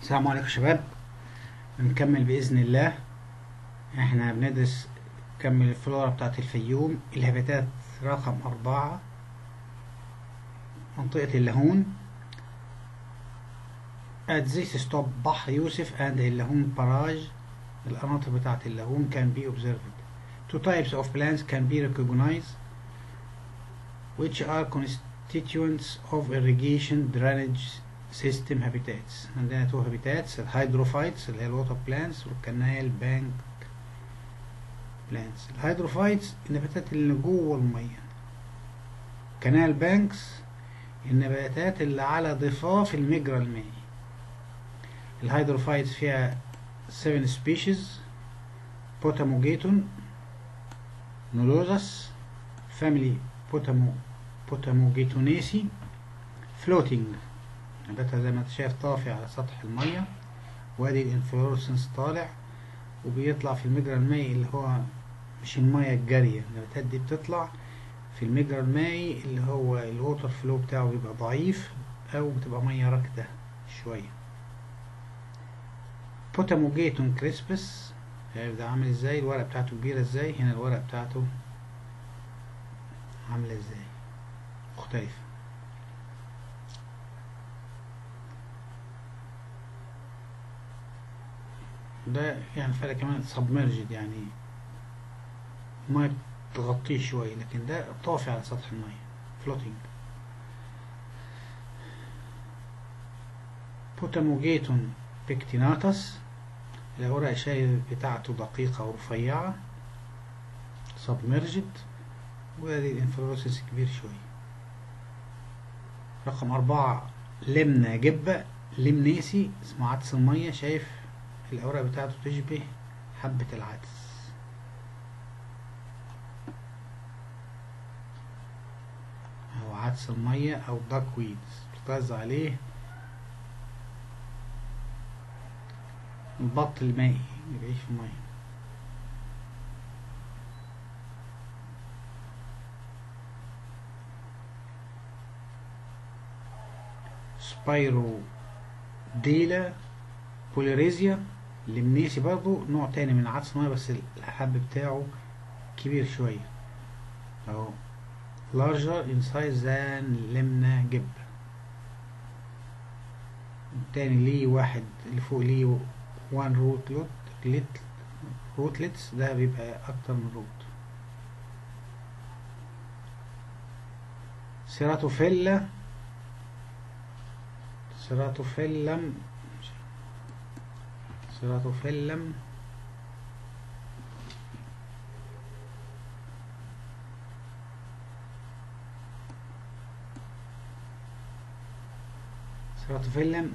السلام عليكم يا شباب بنكمل بإذن الله احنا بندرس نكمل الفلورا بتاعت الفيوم الهباتات رقم أربعة منطقة اللاهون at this stop بحر يوسف and اللاهون براج القناطر بتاعت اللاهون can be observed two types of plants can be recognized which are constituents of irrigation drainage system habitats عندنا two habitats الهيدروفايتس اللي هي الووتر بلانتس والكنال بانك بلانتس الهيدروفايتس النباتات اللي جوه الميه كنال بانكس النباتات اللي على ضفاف المجرى المائي الهيدروفايتس فيها 7 species بوتاموجيتون نولوزس فاميلي بوتامو بوتاموجيتونيسي فلوتينج نباتها زي ما انت شايف طافي على سطح المية وادي الانفلورسنس طالع وبيطلع في المجرى المائي اللي هو مش المية الجارية النباتات دي بتطلع في المجرى المائي اللي هو الووتر فلو بتاعه بيبقى ضعيف او بتبقى مية راكدة شوية بوتاموجيتون كريسبس شايف ده عامل ازاي الورقة بتاعته كبيرة ازاي هنا الورقة بتاعته عاملة ازاي مختلفة ده يعني فرق كمان سبمرجد يعني المية تغطيه شوية لكن ده طافي على سطح المية فلوتينج بوتاموجيتون بيكتيناتس الأوراق الشاي بتاعته دقيقة ورفيعة سبمرجد وادي الانفلورسنس كبير شوية رقم أربعة لمنة جبة لمنيسي اسمه عدس المية شايف الأوراق بتاعته تشبه حبة العدس أو عدس المية أو داك ويدز بتتغذى عليه البط المائي اللي بيعيش في المية سبايرو ديلا بوليريزيا اللمنيسي برضو نوع تاني من عدس المية بس الحب بتاعه كبير شوية اهو larger in size than لمنة جب التاني ليه واحد اللي فوق ليه one root lot lit rootlets ده بيبقى أكتر من روت سيراتوفيلا سيراتوفيلم سيراتوفيلم سيراتوفيلم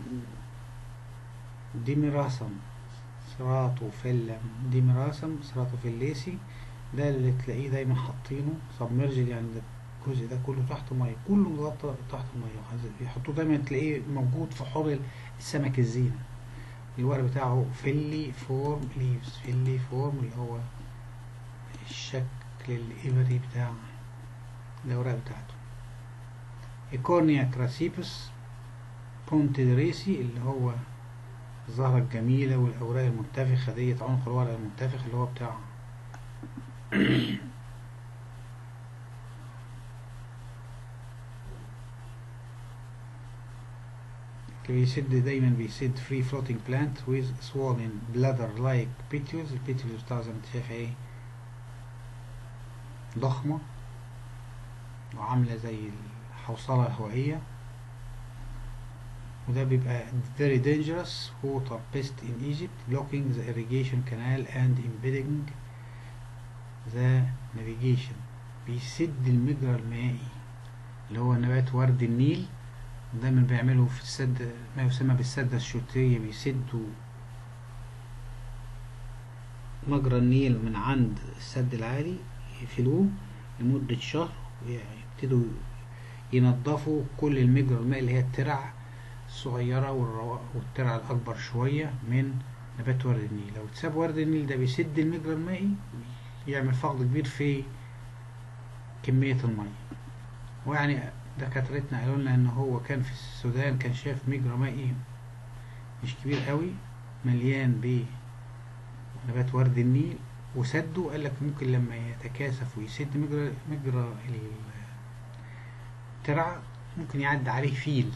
ديميراسم سيراتوفيلم ديميراسم سيراتوفيليسي ده اللي تلاقيه دايما حاطينه سبمرجل يعني ده الجزء ده كله تحت ميه كله متغطى تحت الميه بيحطوه دايما تلاقيه موجود في حوض السمك الزينه الورق بتاعه فيلي فورم ليفز فيلي فورم اللي هو الشكل الإبري بتاع الأوراق بتاعته إيكورنيا كراسيبس بونتيدريسي اللي هو الزهرة الجميلة والأوراق المنتفخة ديت عنق الورق المنتفخ اللي هو بتاع بيسد دايما بيسد free floating plant with swollen bladder like petioles البيتيولز بتاعه زي ما انت شايف ايه ضخمة وعاملة زي الحوصلة الهوائية وده بيبقى very dangerous water pest in Egypt blocking the irrigation canal and impeding the navigation بيسد المجرى المائي اللي هو نبات ورد النيل دايما بيعملوا في السد ما يسمى بالسدة الشترية بيسدوا مجرى النيل من عند السد العالي يقفلوه لمدة شهر ويبتدوا ينظفوا كل المجرى المائي اللي هي الترع الصغيرة والترع الأكبر شوية من نبات ورد النيل لو تساب ورد النيل ده بيسد المجرى المائي يعمل فقد كبير في كمية المية ويعني دكاترتنا قالوا لنا ان هو كان في السودان كان شاف مجرى مائي مش كبير قوي مليان ب نبات ورد النيل وسده قال لك ممكن لما يتكاثف ويسد مجرى مجرى الترعة ممكن يعدي عليه فيل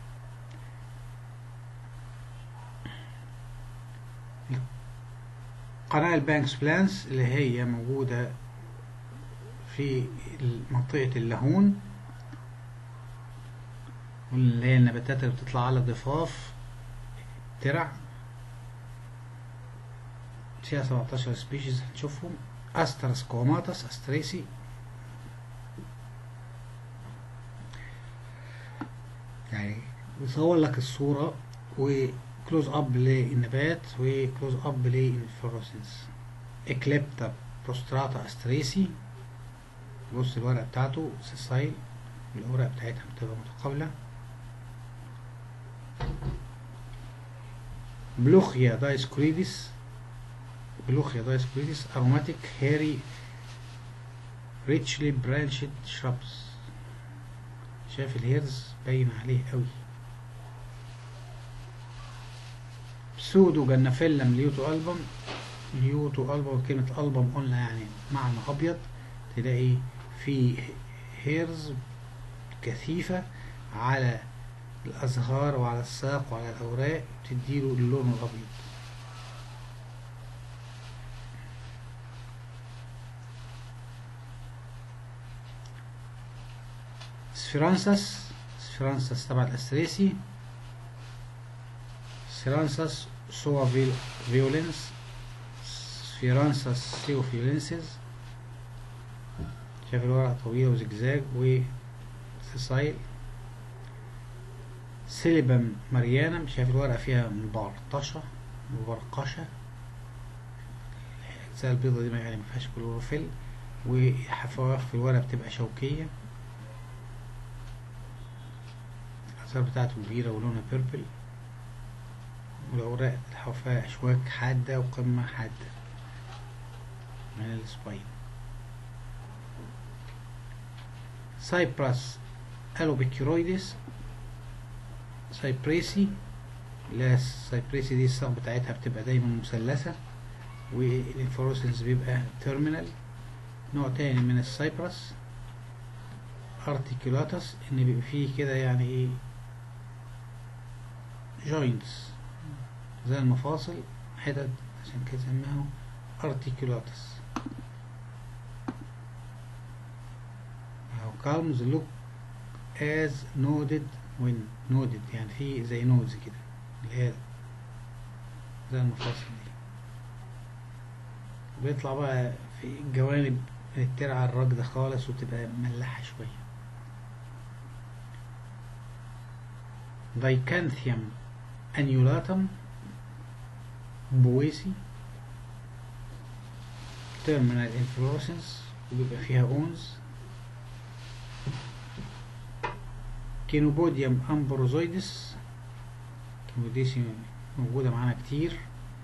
قناة البانكس بلانس اللي هي موجودة في منطقة اللاهون واللي هي النباتات اللي بتطلع على ضفاف ترع فيها 17 سبيشيز هنشوفهم استرس كوماتس استريسي يعني بيصور لك الصورة وكلوز اب للنبات وكلوز اب للفلوروسنس اكليبتا بروستراتا استريسي بص الورقة بتاعته سيسايل الأوراق بتاعتها بتبقى متقابلة بلوخيا دايسكوريديس بلوخيا دايسكوريديس aromatic hairy richly branched shrubs شايف الهيرز باين عليه قوي سودو جنافيلم ليوتو ألبوم ليوتو ألبوم كلمة ألبوم قلنا يعني معنى أبيض تلاقي في هيرز كثيفة على الأزهار وعلى الساق وعلى الأوراق تديله اللون الأبيض سفرانسس سفرانسس تبع الأستريسي سفرانسس سوا فيولنس سفرانسس سيو فيولنسز شايف الورقة طويلة وزجزاج وسيسايل سيليبم مريانم شايف الورقة فيها مبرطشة مبرقشة الأجزاء البيضة دي يعني مفيهاش كلوروفيل وحفاف في الورقة بتبقى شوكية الآثار بتاعته كبيرة ولونها بيربل والأوراق الحفاة أشواك حادة وقمة حادة من السباين سايبرس ألوبيكيرويدس سايبريسي لا السايبريسي دي الساق بتاعتها بتبقى دايما مثلثة والانفلورسنس بيبقى تيرمينال نوع تاني من السايبرس ارتيكولاتس ان بيبقى فيه كده يعني ايه جوينتس زي المفاصل حتت عشان كده سماها ارتيكولاتس columns look as noded when noded يعني في زي نودز كده اللي هي زي المفاصل دي بيطلع بقى في الجوانب من الترعة الراكدة خالص وتبقى ملحة شوية دايكانثيوم انيولاتم بويسي terminal inflorescence وبيبقى فيها اونز كينوبوديوم امبروزويدس كينوديسي موجودة معانا كتير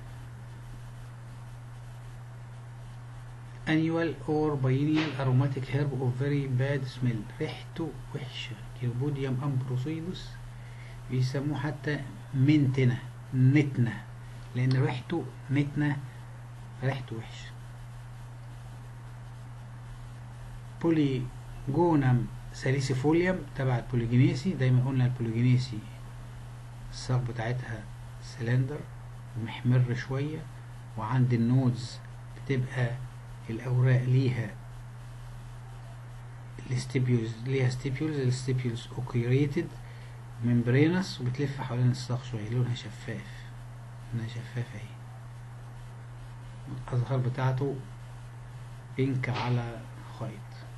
annual or biennial aromatic herb of very bad smell ريحته وحشة كينوبوديوم امبروزويدس بيسموه حتى منتنة نتنة لأن ريحته نتنة ريحته وحشة بوليجونم ساليسيفوليوم تبع البوليجينيسي دايما قلنا البوليجينيسي الساق بتاعتها سلندر ومحمر شوية وعند النودز بتبقى الأوراق ليها الستيبيولز ليها ستيبيولز الستيبيولز اوكيريتد ممبرينس وبتلف حوالين الساق شوية لونها شفاف لونها شفافة اهي الأزهار بتاعته بينك على خيط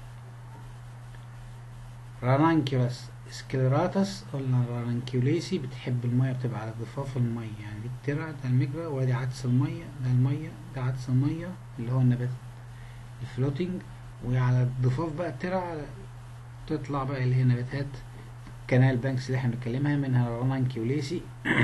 رانانكيولاس سكليراتس قلنا الرانانكيوليسي بتحب المية بتبقى على ضفاف المية يعني دي الترع ده المجرى وادي عدس المية ده المية ده عدس المية اللي هو النبات الفلوتنج وعلى ضفاف بقى الترع تطلع بقى اللي هي نباتات كنال بانكس اللي احنا بنتكلمها منها الرانانكيوليسي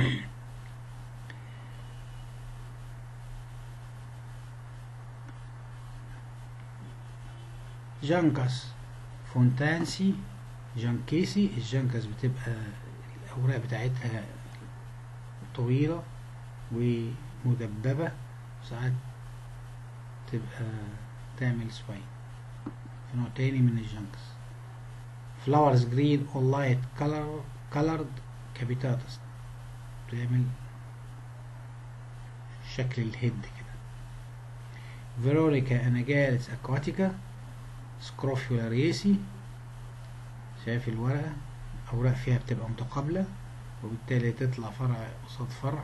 جانكس فونتانسي جانكيسي الجانكس بتبقى الأوراق بتاعتها طويلة ومدببة وساعات تبقى تعمل سواين نوع تاني من الجنكس flowers green or light color colored capitatus بتعمل شكل الهيد كده فيرونيكا اناجالس اكواتيكا سكروفيولاريسي شايف الورقة أوراق فيها بتبقى متقابلة وبالتالي تطلع فرع قصاد فرع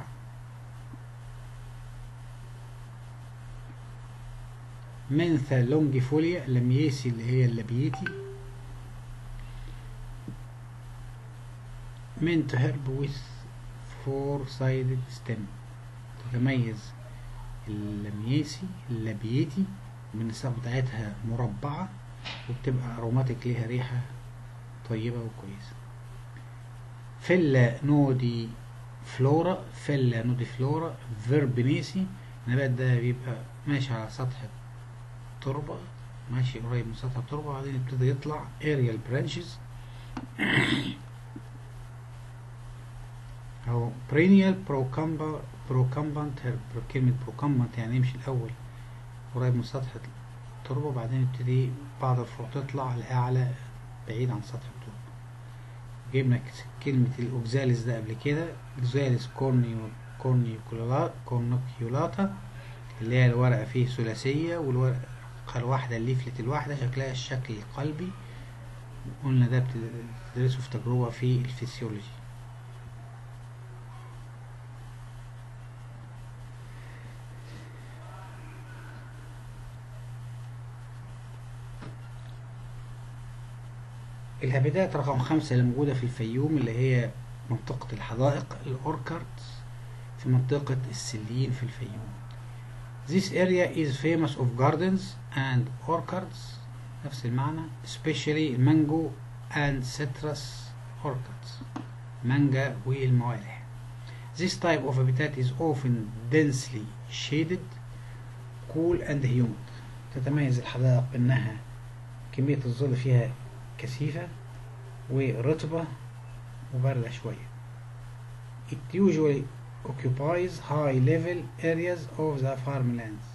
منثا لونجيفوليا لمياسي اللي هي اللبيتي منت هرب ويث فور سايدد ستيم تتميز اللمياسي اللبيتي من الساق بتاعتها مربعة وبتبقى أروماتيك ليها ريحة طيبة وكويسة فيلا نودي فلورا فيلا نودي فلورا فيربنيسي النبات ده بيبقى ماشي على سطح التربة ماشي قريب من سطح التربة وبعدين يبتدي يطلع aerial branches أو perennial procumbent procumbent herb كلمة procumbent يعني يمشي الأول قريب من سطح التربة وبعدين يبتدي بعض الفروع تطلع لأعلى بعيد عن سطح التربة جبنا كلمة الأوكزاليس ده قبل كده أوكزاليس كورنيو كورنيكيولاتا اللي هي الورقة فيه ثلاثية والورقة الواحدة الليفلت الواحدة شكلها الشكل القلبي قلنا ده بتدرسه في تجربة في الفسيولوجي الهابيتات رقم خمسة اللي موجودة في الفيوم اللي هي منطقة الحدائق الأوركاردز في منطقة السلين في الفيوم This area is famous of gardens and orchards نفس المعنى especially mango and citrus orchards مانجا والموالح This type of habitat is often densely shaded cool and humid تتميز الحدائق بأنها كمية الظل فيها كثيفة ورطبة وباردة شوية It usually occupies high level areas of the farmlands.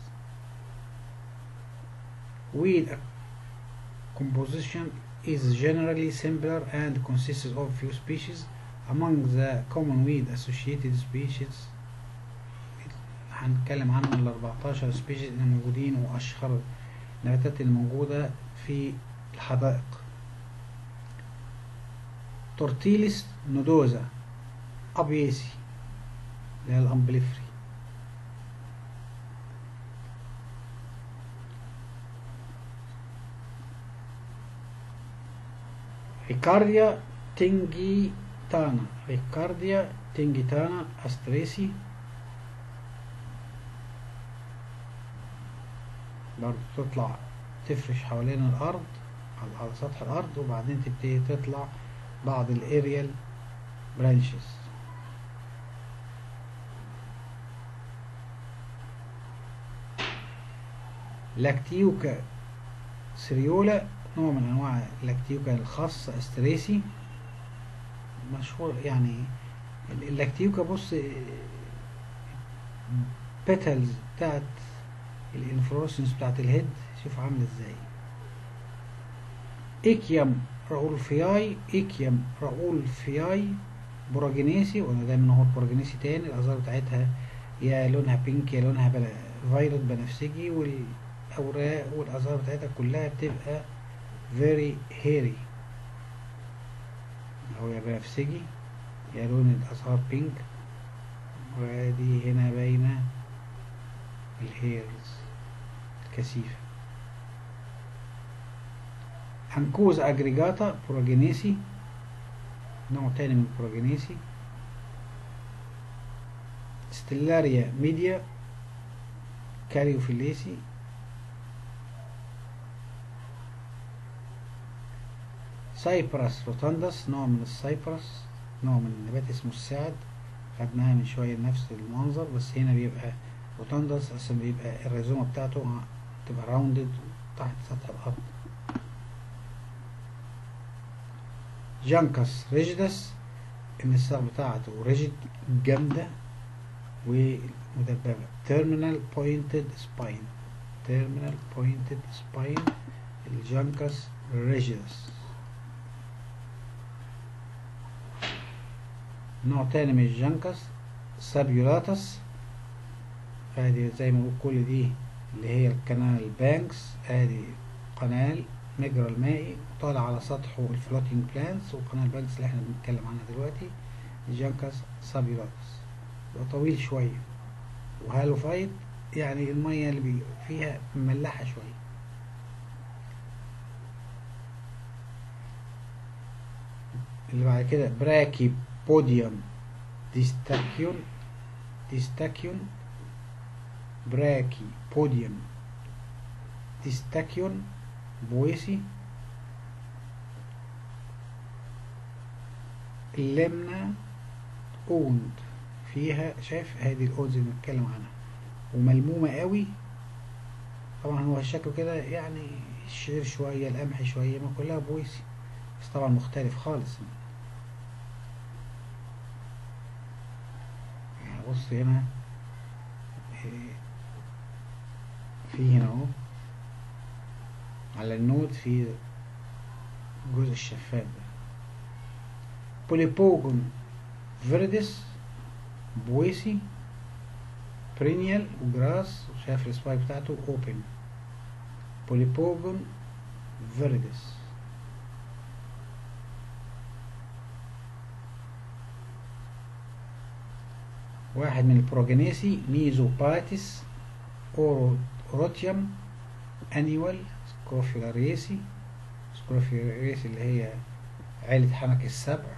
Weed composition is generally simpler and consists of few species. Among the common weed associated species هنتكلم عنهم ال 14 species اللي موجودين وأشهر النباتات اللي موجودة في الحدائق تورتيلس نودوزا أبيسي اللي هي الأمبليفري ريكارديا تنجيتانا ريكارديا تنجيتانا أستريسي برضو تطلع تفرش حوالين الأرض على سطح الأرض وبعدين تبتدي تطلع بعض الاريال برانشز لاكتيوكا سريولا نوع من انواع اللاكتيوكا الخاصة استريسي مشهور يعني اللاكتيوكا بص بيتلز بتاعت الانفلورسنس بتاعت الهيد شوف عامل ازاي ايكيام راولفياي ايكيام راولفياي بوراجينيسي وانا دايما هو بوراجينيسي تاني الازهار بتاعتها يا لونها بينك يا لونها بلا فايلوت بنفسجي والاوراق والازهار بتاعتها كلها بتبقى very hairy او يا بنفسجي يا لون الازهار بينك وادي هنا باينه الهيرز الكثيفه هنكوز اجريجاتا بوراجينيسي نوع تاني من بوراجينيسي ستيلاريا ميديا كاريوفيليسي سايبرس روتاندس نوع من السايبرس نوع من النبات اسمه السعد خدناها من شوية نفس المنظر بس هنا بيبقى روتاندس عشان بيبقى الريزومة بتاعته تبقى راوندد تحت سطح الأرض جانكس ريجدس المساق بتاعته ريجد جامدة ومدببة terminal pointed spine terminal pointed spine الجانكس ريجيوس نوع تاني من الجانكس سابيولاتس ادي زي ما بقول كل دي اللي هي الكنال بانكس ادي قنال مجرى المائي طالع على سطحه الفلوتينج بلانتس وقنال بانكس اللي احنا بنتكلم عنها دلوقتي الجانكس سابيولاتس يبقى طويل شوية وهالوفايت يعني المية اللي بي فيها مملحة شوية اللي بعد كده براكي بوديوم ديستاكيون ديستاكيون براكي بوديوم ديستاكيون بويسي اللمنة اوند فيها شايف هذه الاودز اللي بنتكلم عنها وملمومة قوي طبعا هو شكله كده يعني الشعير شوية القمح شوية ما كلها بويسي بس طبعا مختلف خالص يعني بص هنا في هنا اهو على النود في الجزء الشفاف ده بوليبوجون فيردس بويسي برينيال وجراس وشايف السبايك بتاعته اوبن بوليبوجون فيردس واحد من البروجينيسي ميزوباتيس اوروتيوم انيوال سكروفيلاريسي سكروفيلاريسي اللي هي عيلة حنك السبع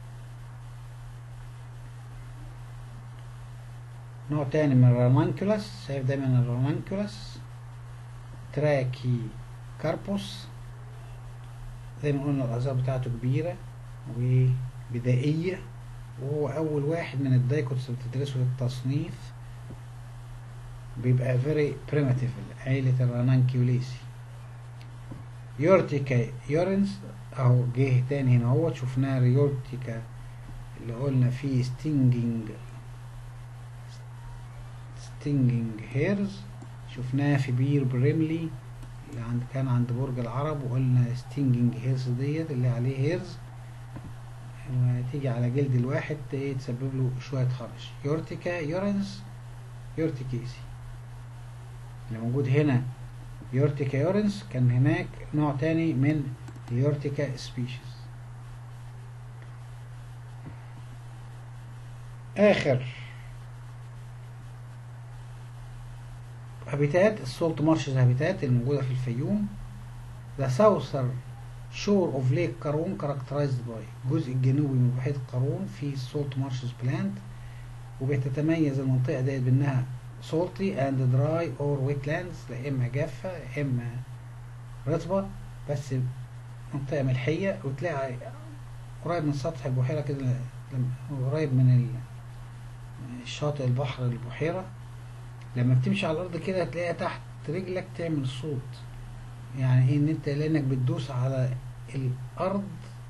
نوع تاني من الرامانكولاس شايف دايما الرامانكولاس تراكي كاربوس زي ما قلنا الأعضاء بتاعته كبيرة وبدائية وهو أول واحد من الدايكوتس اللي بتدرسه للتصنيف بيبقى very primitive عيلة الرانانكيوليسي يورتيكا يورنس اهو جه تاني هنا اهوت شفناه يورتيكا اللي قلنا فيه ستينجينج ستينجينج هيرز شفناه في بير بريملي اللي عند كان عند برج العرب وقلنا ستينجينج هيرز ديت اللي عليه هيرز لما تيجي على جلد الواحد ايه تسبب له شوية خرش يورتيكا يورنس يورتيكيسي اللي موجود هنا يورتيكا يورنس كان هناك نوع تاني من اليورتيكا سبيشيز آخر هابيتات السولت مارشز هابيتات الموجودة في الفيوم The southern shore of Lake قارون characterized by الجزء الجنوبي من بحيرة قارون في السولت مارشز بلانت وبتتميز المنطقة ديت بأنها salty and dry or wetlands لا إما جافة لا إما رطبة بس منطقة ملحية وتلاقي قريب من سطح البحيرة كده قريب من الشاطئ البحر البحيرة لما بتمشي على الأرض كده هتلاقيها تحت رجلك تعمل صوت يعني ايه ان انت لانك بتدوس على الارض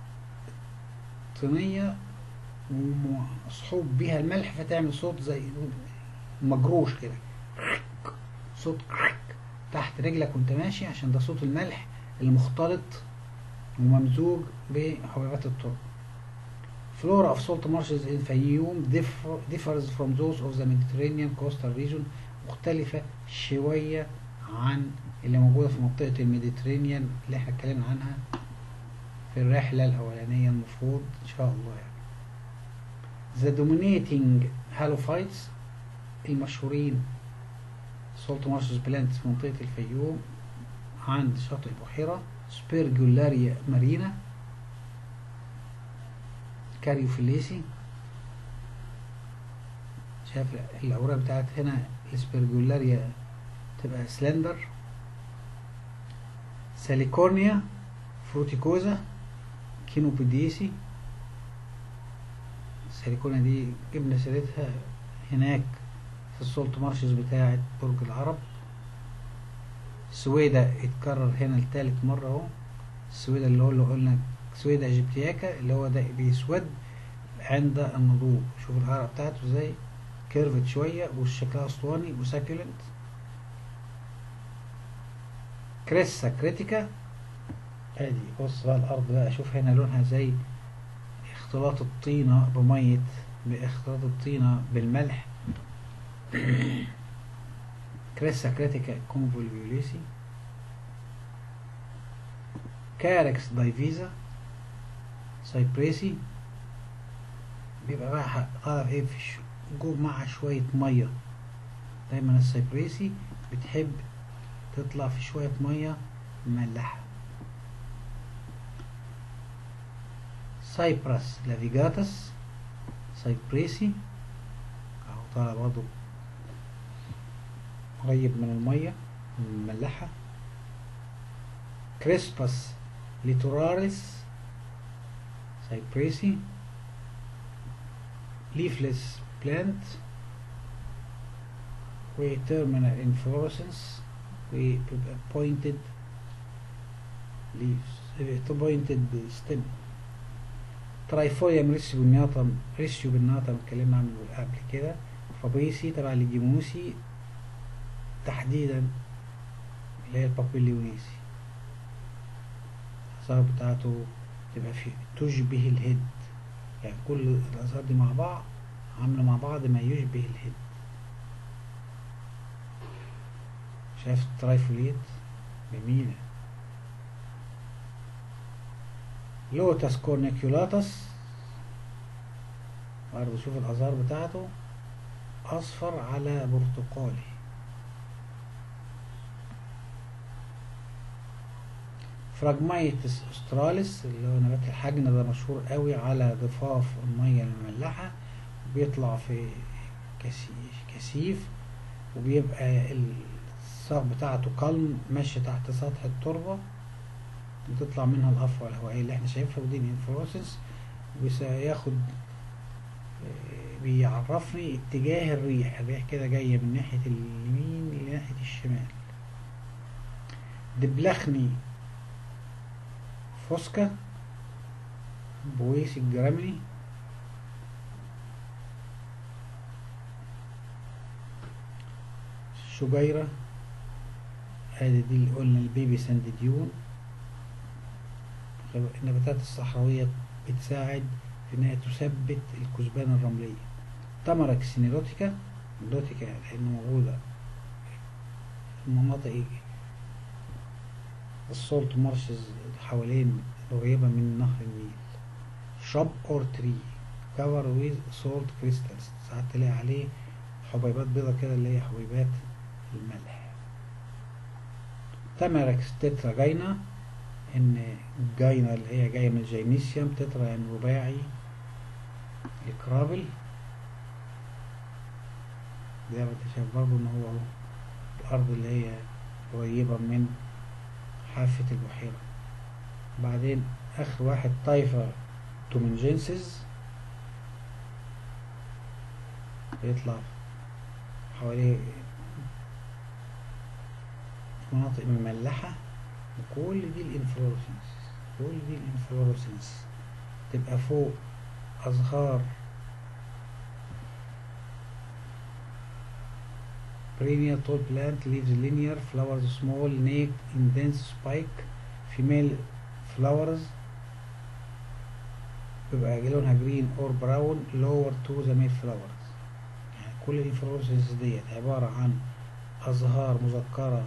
طينية ومصحوب بيها الملح فتعمل صوت زي مجروش كده صوت تحت رجلك وانت ماشي عشان ده صوت الملح اللي مختلط وممزوج بحبيبات التربة Flora of salt marshes in Fayoum differ, differs from those of the Mediterranean coastal region مختلفة شوية عن اللي موجودة في منطقة الميديترينيان اللي احنا اتكلمنا عنها في الرحلة الأولانية المفروض إن شاء الله يعني. The dominating halophytes المشهورين salt marshes plants في منطقة الفيوم عند شاطئ البحيرة سبيرجولاريا مارينا كاريوفيليسي شايف الأوراق بتاعت هنا السبيرجولاريا تبقى سلندر ساليكورنيا فروتيكوزا كينوبيديسي الساليكورنيا دي جبنا سيرتها هناك في السولت مارشز بتاعة برج العرب سويدا اتكرر هنا لتالت مرة اهو السويدا اللي هو اللي قلنا سويدا ايجيبتياكا اللي هو ده بيسود عند النضوج شوف الحرارة بتاعته ازاي كيرفت شوية وشكلها اسطواني وساكيولنت كريسا كريتيكا ادي بص بقى الارض بقى شوف هنا لونها زي اختلاط الطينة بمية باختلاط الطينة بالملح كريسا كريتيكا كونفولفيوليسي كاركس دايفيزا سايبريسي بيبقى بقى طالع ايه في ش- جوه مع شوية مية دايما السايبريسي بتحب تطلع في شوية مية مملحة سايبرس لافيجاتس سايبريسي اهو طالع برضه قريب من المية مملحة كريسباس ليتوراريس سايبريسي leafless plant و terminal inflorescence و pointed leaves pointed stem ترايفوريوم ريسيو بالناطم ريسيو بالناطم اتكلمنا عنه قبل كده فابريسي تبع الجيموسي تحديدا اللي هي البابيليونيسي الآثار بتاعته تبقى في تشبه الهيد يعني كل الآثار دي مع بعض عاملة مع بعض ما يشبه الهيد شايف الترايفوليت جميلة لوتس كورنيكيولاتس برضه شوف الآثار بتاعته أصفر على برتقالي فراجمايتس استراليس اللي هو نبات الحجن ده مشهور قوي على ضفاف المية المملحة بيطلع في كثيف كثيف وبيبقى الساق بتاعته قلم ماشي تحت سطح التربة بتطلع منها الأفوى الهوائية اللي احنا شايفها ودي الانفلوسنس وسياخد بيعرفني اتجاه الريح الريح كده جاية من ناحية اليمين لناحية الشمال دبلخني فوسكا بويس الجرامني شجيرة ادي دي اللي قلنا البيبي ساندديون النباتات الصحراوية بتساعد في انها تثبت الكثبان الرملية تمرك سينيروتيكا نيروتيكا لانه موجودة في المناطق السولت مارشز حوالين قريبة من نهر النيل شرب اور تري كفر ويز سولت كريستالز ساعات تلاقي عليه حبيبات بيضة كده اللي هي حبيبات الملح تمركس تترا جاينا ان جاينا اللي هي جاية من الجينيسيوم تترا يعني رباعي الكرابل زي ما انت شايف برضه ان هو الارض اللي هي قريبة من حافة البحيرة بعدين اخر واحد طايفة تومنجنسز بيطلع حواليه مناطق مملحة وكل دي الانفلورسنس كل دي الانفلورسنس تبقى فوق أزهار perennial tall plant leaves linear flowers small naked in dense spike female flowers بيبقى لونها green or brown lower to the male flowers يعني كل الانفلورسنس ديت عبارة عن أزهار مذكرة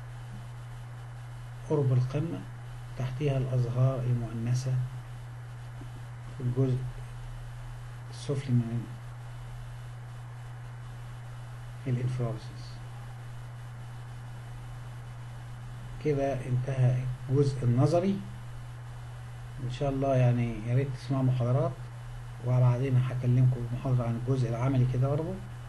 قرب القمة تحتها الأزهار المؤنثة في الجزء السفلي من الانفلورسنس كده انتهى الجزء النظري ان شاء الله يعني يا ريت تسمعوا محاضرات وبعدين هكلمكم محاضرة عن الجزء العملي كده برضه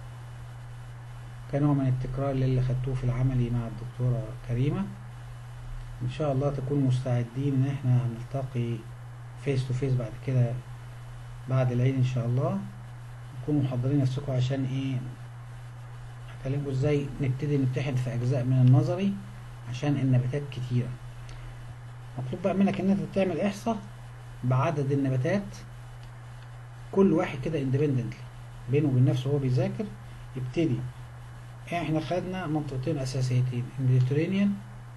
كنوع من التكرار للي خدتوه في العملي مع الدكتورة كريمة ان شاء الله تكونوا مستعدين ان احنا هنلتقي فيس تو فيس بعد كده بعد العيد ان شاء الله تكونوا محضرين نفسكم عشان ايه هكلمكم ازاي نبتدي نمتحن في اجزاء من النظري عشان النباتات كتيرة مطلوب بقى منك ان انت تعمل احصاء بعدد النباتات كل واحد كده اندبندنتلي بينه وبين نفسه وهو بيذاكر يبتدي احنا خدنا منطقتين اساسيتين الميديترينيان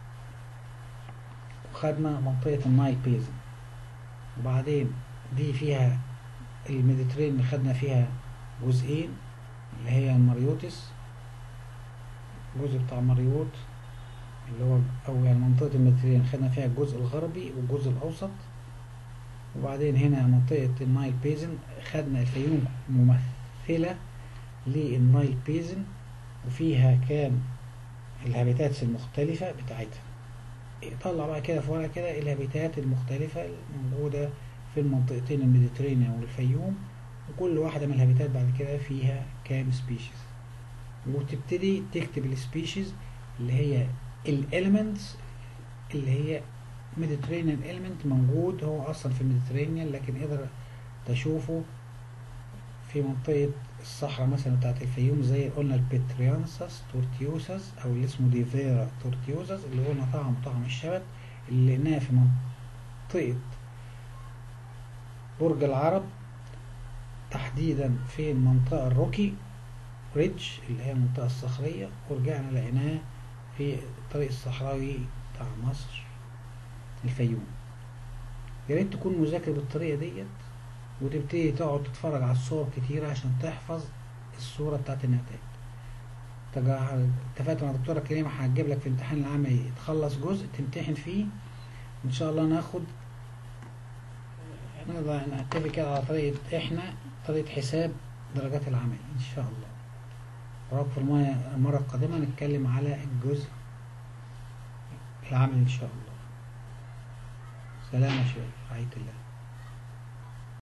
وخدنا منطقة النايل بيزن وبعدين دي فيها الميديترينيان خدنا فيها جزئين اللي هي الماريوتس الجزء بتاع ماريوت اللي هو او يعني منطقة الميديترينيان خدنا فيها الجزء الغربي والجزء الاوسط وبعدين هنا منطقة النايل بيزن خدنا الفيوم ممثلة للنايل بيزن وفيها كام الهابيتاتس المختلفة بتاعتها طلع بقى كده في ورقة كده الهابيتات المختلفة الموجودة في المنطقتين الميديترينيان والفيوم وكل واحدة من الهابيتات بعد كده فيها كام سبيشيز وتبتدي تكتب السبيشيز اللي هي الاليمنتس اللي هي ميديترينيان element موجود هو اصلا في الميديترينيان لكن قدر تشوفه في منطقة الصحراء مثلا بتاعت الفيوم زي قلنا البتريانسس تورتيوسس او اللي اسمه ديفيرا تورتيوسس اللي قلنا طعم طعم الشبت اللي لقيناها في منطقة برج العرب تحديدا في المنطقة الروكي ريدج اللي هي المنطقة الصخرية ورجعنا لقيناه في الطريق الصحراوي بتاع مصر الفيوم يا ريت تكون مذاكر بالطريقة ديت وتبتدي تقعد تتفرج على الصور كتير عشان تحفظ الصورة بتاعت النتائج اتفقت مع دكتورة كريمة هتجيب لك في الامتحان العملي تخلص جزء تمتحن فيه ان شاء الله ناخد نقدر نتفق كده على طريقة احنا طريقة حساب درجات العمل ان شاء الله وراك في المرة القادمة نتكلم على الجزء العمل ان شاء الله سلام يا شباب رعاية الله